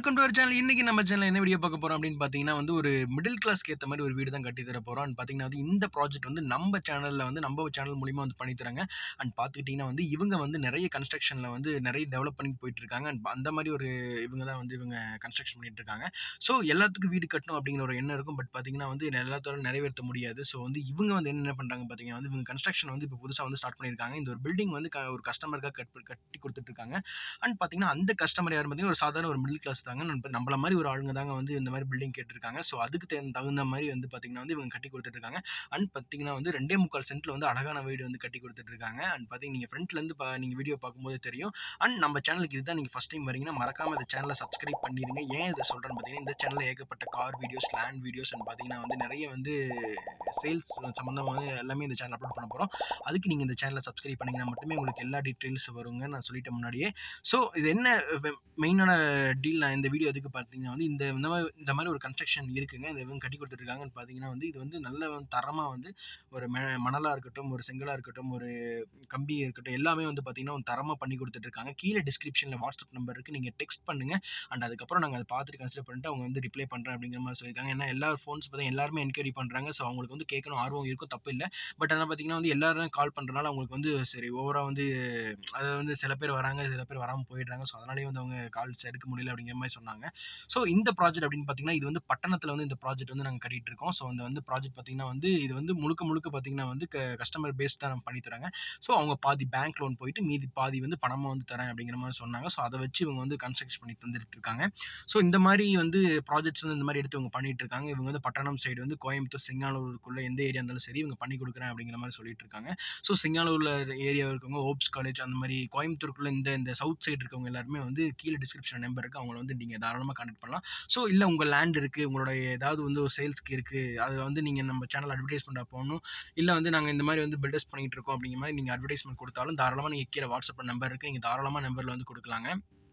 welcome to our channel இன்னைக்கு நம்ம channel என்ன வீடியோ பார்க்க போறோம் அப்படின்னு பார்த்தீங்கன்னா வந்து ஒரு மிடில் கிளாஸ்க்கு ஏற்ற மாதிரி ஒரு வீடு தான் கட்டி தர போறோம் அண்ட் பார்த்தீங்கன்னா வந்து இந்த ப்ராஜெக்ட் வந்து நம்ம சேனல்ல வந்து நம்ம சேனல் மூலியமா வந்து பண்ணி தராங்க அண்ட் பார்த்துக்கிட்டிங்கன்னா வந்து இவங்க வந்து நிறைய கன்ஸ்ட்ரக்ஷன்ல வந்து நிறைய டெவலப் பண்ணி போயிட்டு இருக்காங்க அண்ட் அந்த மாதிரி ஒரு இவங்க தான் வந்து இவங்க கன்ஸ்ட்ரக்ஷன் பண்ணிட்டு இருக்காங்க ஸோ எல்லாத்துக்கும் வீடு கட்டணும் அப்படிங்கிற ஒரு எண்ணம் இருக்கும் பட் பார்த்தீங்கன்னா வந்து எல்லாத்தோட நிறைவேற்ற முடியாது ஸோ வந்து இவங்க வந்து என்ன பண்றாங்க பார்த்தீங்கன்னா வந்து இவங்க கன்ஸ்ட்ரக்ஷன் வந்து இப்போ புதுசாக வந்து ஸ்டார்ட் பண்ணியிருக்காங்க இந்த ஒரு பில்டிங் வந்து க- ஒரு கஸ்டமருக்காக கட் கட்டி கொடுத்துட்டு இருக்காங்க அண்ட் பார்த்தீங்கன்னா அந்த கஸ்டமர் யார் பார்த்தீங்கன்னா ஒரு சாதாரண ஒரு மிடில் கிளாஸ் தாங்க நம்ம- நம்மள மாதிரி ஒரு ஆளுங்க தாங்க வந்து இந்த மாதிரி பில்டிங் கேட்டிருக்காங்க ஸோ அதுக்கு தே- தகுந்த மாதிரி வந்து பார்த்தீங்கன்னா வந்து இவங்க கட்டி கொடுத்துட்டு இருக்காங்க அண்ட் பார்த்தீங்கன்னா வந்து ரெண்டே முக்கால் சென்ட்ல வந்து அழகான வீடு வந்து கட்டி கொடுத்துட்டு இருக்காங்க அண்ட் பார்த்தீங்கன்னா நீங்கள் ஃப்ரண்ட்ல இருந்து பா நீங்கள் வீடியோ பார்க்கும்போது தெரியும் அண்ட் நம்ம சேனலுக்கு இதுதான் நீங்கள் ஃபஸ்ட் டைம் வரீங்கன்னா மறக்காம இந்த சேனலை சப்ஸ்கிரைப் பண்ணிடுங்க ஏன் இதை சொல்கிறேன்னு பார்த்தீங்கன்னா இந்த சேனலில் ஏகப்பட்ட car videos land videos and பார்த்தீங்கன்னா வந்து நிறைய வந்து சேல்ஸ் சம்மந்தமாக எல்லாமே இந்த சேனல் அப்லோட் பண்ண போகிறோம் அதுக்கு நீங்கள் இந்த சேனலை சப்ஸ்கிரைப் பண்ணீங்கன்னா மட்டுமே உங்களுக்கு எல்லா டீட்டெயில்ஸ் வருங்க நான் சொல்லிட்டேன் முன்னாடியே ஸோ இது என்ன மெயினான டீல் நான் இந்த வீடியோ எதுக்கு பார்த்தீங்கன்னா வந்து இந்த இந்த மாதிரி இந்த மாதிரி ஒரு கன்ஸ்ட்ரக்ஷன் இருக்குங்க இந்த இவங்க கட்டி கொடுத்துருக்காங்கன்னு பார்த்தீங்கன்னா வந்து இது வந்து நல்ல தரமாக வந்து ஒரு மெ மணலாக இருக்கட்டும் ஒரு செங்கலாக இருக்கட்டும் ஒரு கம்பி இருக்கட்டும் எல்லாமே வந்து பார்த்தீங்கன்னா ஒரு தரமாக பண்ணி கொடுத்துட்டு இருக்காங்க கீழே டிஸ்கிரிப்ஷனில் வாட்ஸ்அப் நம்பர் இருக்குது நீங்கள் டெக்ஸ்ட் பண்ணுங்க அண்ட் அதுக்கப்புறம் நாங்கள் அதை பார்த்துட்டு கன்சிடர் பண்ணிட்டு அவங்க வந்து ரிப்ளை பண்ணுறேன் அப்படிங்கிற மாதிரி சொல்லியிருக்காங்க ஏன்னா எல்லா ஃபோன்ஸ் பார்த்தா எல்லாருமே என்கொயரி பண்ணுறாங்க ஸோ அவங்களுக்கு வந்து கேட்கணும் ஆர்வம் இருக்கும் தப்பு இல்லை பட் ஆனால் பார்த்தீங்கன்னா வந்து எல்லாரும் கால் பண்ணுறனால அவங்களுக்கு வந்து சரி ஓவராக வந்து அது வந்து சில பேர் வராங்க சில பேர் வராமல் போயிடுறாங்க ஸோ அதனாலேயே வந்து அவங்க கால்ஸ் எடுக்க முடியல அப்படிங்கிற மாதிரி சொன்னாங்க ஸோ இந்த ப்ராஜெக்ட் அப்படின்னு பார்த்தீங்கன்னா இது வந்து பட்டணத்தில் வந்து இந்த ப்ராஜெக்ட் வந்து நாங்கள் கட்டிட்டு இருக்கோம் ஸோ அந்த வந்து ப்ராஜெக்ட் பார்த்தீங்கன்னா வந்து இது வந்து முழுக்க முழுக்க பார்த்தீங்கன்னா வந்து கஸ்டமர் பேஸ் தான் நம்ம பண்ணி தராங்க ஸோ அவங்க பாதி பேங்க் லோன் போயிட்டு மீதி பாதி வந்து பணமாக வந்து தரேன் அப்படிங்கிற மாதிரி சொன்னாங்க ஸோ அதை வச்சு இவங்க வந்து கன்ஸ்ட்ரக்ஷன் பண்ணி தந்துட்டு இருக்காங்க ஸோ இந்த மாதிரி வந்து ப்ராஜெக்ட்ஸ் வந்து இந்த மாதிரி எடுத்து இவங்க பண்ணிட்டு இருக்காங்க இவங்க வந்து பட்டணம் சைடு வந்து கோயம்புத்தூர் சிங்கானூருக்குள்ள எந்த ஏரியா இருந்தாலும் சரி இவங்க பண்ணி கொடுக்குறேன் அப்படிங்கிற மாதிரி சொல்லிட்டு இருக்காங்க ஸோ சிங்கானூர்ல ஏரியா இருக்கவங்க ஓப்ஸ் காலேஜ் அந்த மாதிரி கோயம்புத்தூருக்குள்ள இந்த இந்த சவுத் சைடு இருக்கவங்க எல்லாருமே வந்து கீழே டிஸ்கிரிப்ஷன் நம்பர் இருக்கு அவங்கள வந்து நீங்க தாராளமாக கான்டாக்ட் பண்ணலாம் ஸோ இல்லை உங்க லேண்ட் இருக்கு உங்களோட ஏதாவது வந்து ஒரு சேல்ஸ்க்கு இருக்கு அதை வந்து நீங்க நம்ம சேனல் அட்வர்டைஸ்மெண்ட் போகணும் இல்லை வந்து நாங்கள் இந்த மாதிரி வந்து பில்டர்ஸ் பண்ணிட்டு இருக்கோம் அப்படிங்கிற மாதிரி நீங்கள் அட்வர்டைஸ்மெண்ட் கொடுத்தாலும் தாராளமாக நீங்கள் கீழே வாட்ஸ்அப் நம்பர் இருக்கு நீங்கள் தாராளமாக நம்பரில் வந்து கொடுக்கலாங்க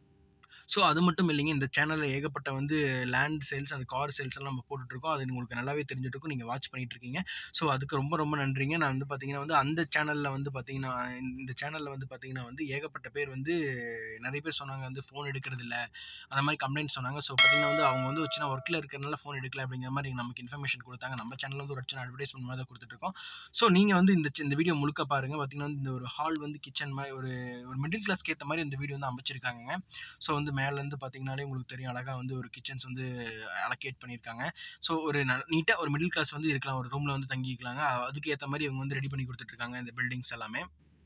ஸோ அது மட்டும் இல்லைங்க இந்த சேனலில் ஏகப்பட்ட வந்து லேண்ட் சேல்ஸ் அந்த கார் சேல்ஸ் எல்லாம் நம்ம போட்டுட்டு இருக்கோம் அது உங்களுக்கு நல்லாவே தெரிஞ்சுட்டு இருக்கும் நீங்கள் வாட்ச் பண்ணிட்டு இருக்கீங்க ஸோ அதுக்கு ரொம்ப ரொம்ப நன்றிங்க நான் வந்து பார்த்தீங்கன்னா வந்து அந்த சேனலில் வந்து பார்த்தீங்கன்னா இந்த சேனலில் வந்து பார்த்தீங்கன்னா வந்து ஏகப்பட்ட பேர் வந்து நிறைய பேர் சொன்னாங்க வந்து ஃபோன் எடுக்கிறது இல்ல அந்த மாதிரி கம்ப்ளைண்ட் சொன்னாங்க ஸோ பார்த்தீங்கன்னா வந்து அவங்க வந்து ஒரு சின்ன ஒர்க்கில் இருக்கிறனால ஃபோன் எடுக்கல அப்படிங்கிற மாதிரி நமக்கு இன்ஃபர்மேஷன் கொடுத்தாங்க நம்ம சேனல் வந்து ஒரு சின்ன அட்வர்டைஸ்மெண்ட் மாதிரி தான் கொடுத்துட்டு இருக்கோம் ஸோ நீங்கள் வந்து இந்த சி- இந்த வீடியோ முழுக்க பாருங்க பார்த்தீங்கன்னா வந்து இந்த ஒரு ஹால் வந்து கிச்சன் மாதிரி ஒரு ஒரு மிடில் கிளாஸ்க்கு ஏற்ற மாதிரி இந்த வீடியோ வந்து அமைச்சிருக்காங்க ஸோ வந்து மேலேருந்து பார்த்தீங்கனாலே உங்களுக்கு தெரியும் அழகாக வந்து ஒரு கிச்சன்ஸ் வந்து அலோகேட் பண்ணியிருக்காங்க ஸோ ஒரு நீட்டாக ஒரு மிடில் கிளாஸ் வந்து இருக்கலாம் ஒரு ரூமில் வந்து தங்கிக்கலாங்க அ- அதுக்கு ஏற்ற மாதிரி இவங்க வந்து ரெடி பண்ணி கொடுத்துட்டு இருக்காங்க இந்த பில்டிங்ஸ் எல்லாமே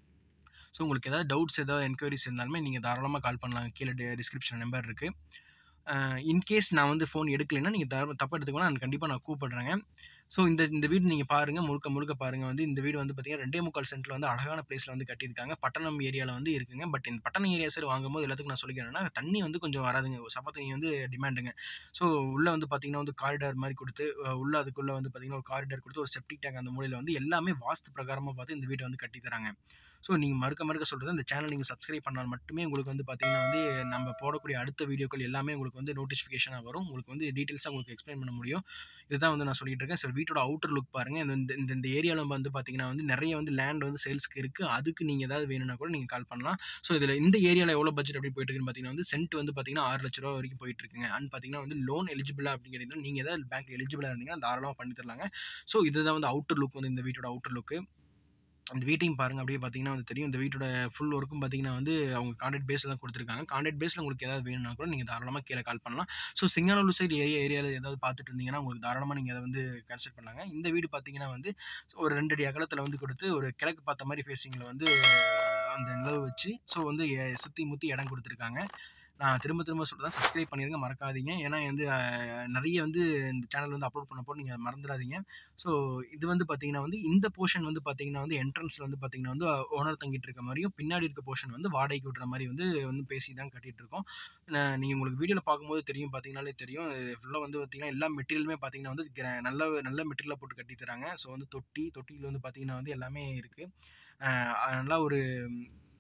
ஸோ உங்களுக்கு ஏதாவது டவுட்ஸ் ஏதாவது என்கொயரிஸ் இருந்தாலுமே நீங்கள் தாராளமாக கால் பண்ணலாம் கீழே டிஸ்கிரிப்ஷன் நம்பர் இருக்குது இன்கேஸ் நான் வந்து ஃபோன் எடுக்கலைன்னா நீங்கள் தப்பு எடுத்துக்கணும் நான் கண்டிப்பாக நான் கூப்பிடுறேங்க ஸோ இந்த இந்த வீடு நீங்கள் பாருங்க முழுக்க முழுக்க பாருங்க வந்து இந்த வீடு வந்து பார்த்தீங்கன்னா ரெண்டே முக்கால் சென்ட்ல வந்து அழகான பிளேஸ்ல வந்து கட்டியிருக்காங்க பட்டணம் ஏரியாவில் வந்து இருக்குங்க பட் இந்த பட்டணம் ஏரியா சைடு வாங்கும்போது எல்லாத்துக்கும் நான் சொல்லிக்கிறேன்னா தண்ணி வந்து கொஞ்சம் வராதுங்க சப்ப தண்ணி வந்து டிமாண்டுங்க ஸோ உள்ள வந்து பார்த்தீங்கன்னா வந்து காரிடார் மாதிரி கொடுத்து அஹ் உள்ள அதுக்குள்ள வந்து பார்த்தீங்கன்னா ஒரு காரிடார் கொடுத்து ஒரு செப்டிக் டேங்க் அந்த மூலையில் வந்து எல்லாமே வாஸ்து பிரகாரமாக பார்த்து இந்த வீட்டை வந்து கட்டி தராங்க ஸோ நீங்கள் மறுக்க மறுக்க சொல்கிறது இந்த சேனல் நீங்கள் சப்ஸ்கிரைப் பண்ணால் மட்டுமே உங்களுக்கு வந்து பார்த்தீங்கன்னா வந்து நம்ம போடக்கூடிய அடுத்த வீடியோக்கள் எல்லாமே உங்களுக்கு வந்து நோட்டிஃபிகேஷனாக வரும் உங்களுக்கு வந்து டீட்டெயில்ஸாக உங்களுக்கு எக்ஸ்பிளைன் பண்ண முடியும் இதுதான் வந்து நான் சொல்லிட்டு இருக்கேன் ஸோ வீட்டோட அவுட்டர் லுக் பாருங்க இந்த இந்த- இந்த இந்த ஏரியாவில் வந்து பார்த்தீங்கன்னா வந்து நிறைய வந்து லேண்ட் வந்து சேல்ஸ்க்கு இருக்கு அதுக்கு நீங்கள் ஏதாவது வேணும்னா கூட நீங்கள் கால் பண்ணலாம் ஸோ இதில் இந்த ஏரியாவில் எவ்வளோ பட்ஜெட் அப்படி போயிட்டு இருக்குன்னு பார்த்தீங்கன்னா வந்து சென்ட் வந்து பார்த்தீங்கன்னா ஆறு லட்ச ரூபா வரைக்கும் போயிட்டு இருக்குங்க அண்ட் பார்த்தீங்கன்னா வந்து லோன் எலிஜிபிளா அப்படிங்கிறது நீங்கள் ஏதாவது பேங்க் எலிஜிபிளாக இருந்தீங்கன்னா தாராளமாக பண்ணி தரலாங்க ஸோ இதுதான் வந்து அவுட்டர் லுக் வந்து இந்த வீட்டோட அவுட்டர் லுக்கு அந்த வீட்டையும் பாருங்க அப்படியே பார்த்தீங்கன்னா வந்து தெரியும் இந்த வீட்டோட ஃபுல் ஒர்க்கும் பார்த்தீங்கன்னா வந்து அவங்க கான்ட்ராக்ட் பேஸில் தான் கொடுத்துருக்காங்க கான்ட்ராக்ட் பேஸில் உங்களுக்கு ஏதாவது வேணும்னா கூட நீங்கள் தாராளமாக கீழே கால் பண்ணலாம் ஸோ சிங்கானூர் சைடு ஏரியா ஏரியாவில் ஏதாவது பார்த்துட்டு இருந்தீங்கன்னா உங்களுக்கு தாராளமாக நீங்கள் அதை வந்து கன்சிடர் பண்ணாங்க இந்த வீடு பார்த்தீங்கன்னா வந்து ஒரு ரெண்டு அடி அகலத்தில் வந்து கொடுத்து ஒரு கிழக்கு பார்த்த மாதிரி ஃபேஸிங்கில் வந்து அந்த நிலவு வச்சு ஸோ வந்து எ- சுற்றி முற்றி இடம் கொடுத்துருக்காங்க நான் திரும்ப திரும்ப சொல்கிறேன் சப்ஸ்கிரைப் பண்ணிடுங்க மறக்காதீங்க ஏன்னா வந்து அஹ், நிறைய வந்து இந்த சேனல் வந்து அப்லோட் பண்ணப்போ நீங்கள் மறந்துடாதீங்க ஸோ இது வந்து பார்த்தீங்கன்னா வந்து இந்த போர்ஷன் வந்து பார்த்தீங்கன்னா வந்து என்ட்ரன்ஸில் வந்து பார்த்தீங்கன்னா வந்து ஓனர் தங்கிட்டு இருக்க மாதிரியும் பின்னாடி இருக்க போர்ஷன் வந்து வாடகைக்கு விட்ற மாதிரி வந்து வந்து பேசி தான் கட்டிட்டு இருக்கோம் நான் நீங்கள் உங்களுக்கு வீடியோவில் பார்க்கும்போது தெரியும் பார்த்தீங்கனாலே தெரியும் ஃபுல்லாக வந்து பார்த்தீங்கன்னா எல்லா மெட்டீரியலுமே பார்த்தீங்கன்னா வந்து gra- நல்ல நல்ல மெட்டீரியலாக போட்டு கட்டி தராங்க ஸோ வந்து தொட்டி தொட்டியில் வந்து பார்த்தீங்கன்னா வந்து எல்லாமே இருக்குது நல்லா ஒரு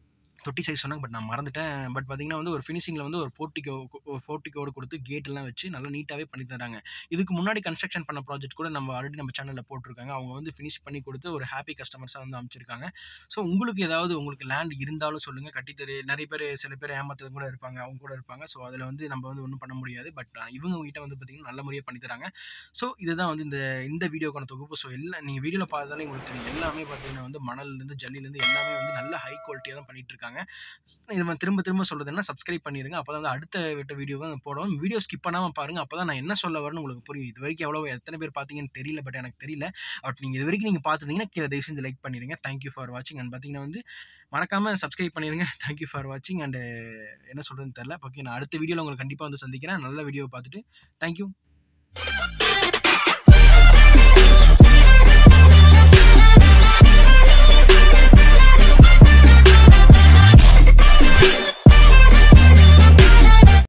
தொட்டி சைஸ் சொன்னாங்க பட் நான் மறந்துட்டேன் பட் பார்த்தீங்கன்னா வந்து ஒரு ஃபினிஷிங்கில் வந்து ஒரு போர்ட்டிகோ போர்ட்டிகோடு கொடுத்து கேட் எல்லாம் வச்சு நல்லா நீட்டாகவே பண்ணி தராங்க இதுக்கு முன்னாடி கன்ஸ்ட்ரக்ஷன் பண்ண ப்ராஜெக்ட் கூட நம்ம ஆல்ரெடி நம்ம சேனலில் போட்டிருக்காங்க அவங்க வந்து ஃபினிஷ் பண்ணி கொடுத்து ஒரு ஹாப்பி கஸ்டமர்ஸாக வந்து அமைச்சிருக்காங்க ஸோ உங்களுக்கு ஏதாவது உங்களுக்கு லேண்ட் இருந்தாலும் சொல்லுங்கள் கட்டித்தரு நிறைய பேர் சில பேர் ஏமாத்துறது கூட இருப்பாங்க அவங்க கூட இருப்பாங்க ஸோ அதில் வந்து நம்ம வந்து ஒன்றும் பண்ண முடியாது பட் இவங்க கிட்ட வந்து பார்த்தீங்கன்னா நல்ல முறையாக பண்ணி தராங்க ஸோ இதுதான் வந்து இந்த இந்த வீடியோக்கான தொகுப்பு ஸோ எல்லாம் நீங்கள் வீடியோவில் பார்த்தாலே உங்களுக்கு தெரியும் எல்லாமே பார்த்தீங்கன்னா வந்து மணல்லேருந்து ஜல்லிலேருந்து எல்லாமே வந்து நல்ல ஹை குவாலிட்டியாக தான் பண்ணிட்டு இருக்காங்க இது நான் திரும்ப திரும்ப சொல்றதுன்னா சப்ஸ்கிரைப் பண்ணிருங்க அப்போ வந்து அடுத்த விட்ட வீடியோ போடுவோம் வீடியோ ஸ்கிப் பண்ணாமல் பாருங்க அப்போ தான் நான் என்ன சொல்ல வரேன்னு உங்களுக்கு புரியும் இது வரைக்கும் எவ்வளோ எத்தனை பேர் பார்த்தீங்கன்னு தெரியல பட் எனக்கு தெரியல பட் நீங்கள் இது வரைக்கும் நீங்கள் பார்த்துருந்தீங்கன்னா கீழே தயவு செஞ்சு லைக் பண்ணிடுங்க தேங்க்யூ ஃபார் வாட்சிங் அண்ட் பார்த்தீங்கன்னா வந்து மறக்காம சப்ஸ்கிரைப் பண்ணிடுங்க தேங்க்யூ ஃபார் வாட்சிங் அண்ட் என்ன சொல்றதுன்னு தெரியல ஓகே நான் அடுத்த வீடியோவில் உங்களுக்கு கண்டிப்பாக வந்து சந்திக்கிறேன் நல்ல வீடியோ பார்த்துட்டு தேங்க்யூ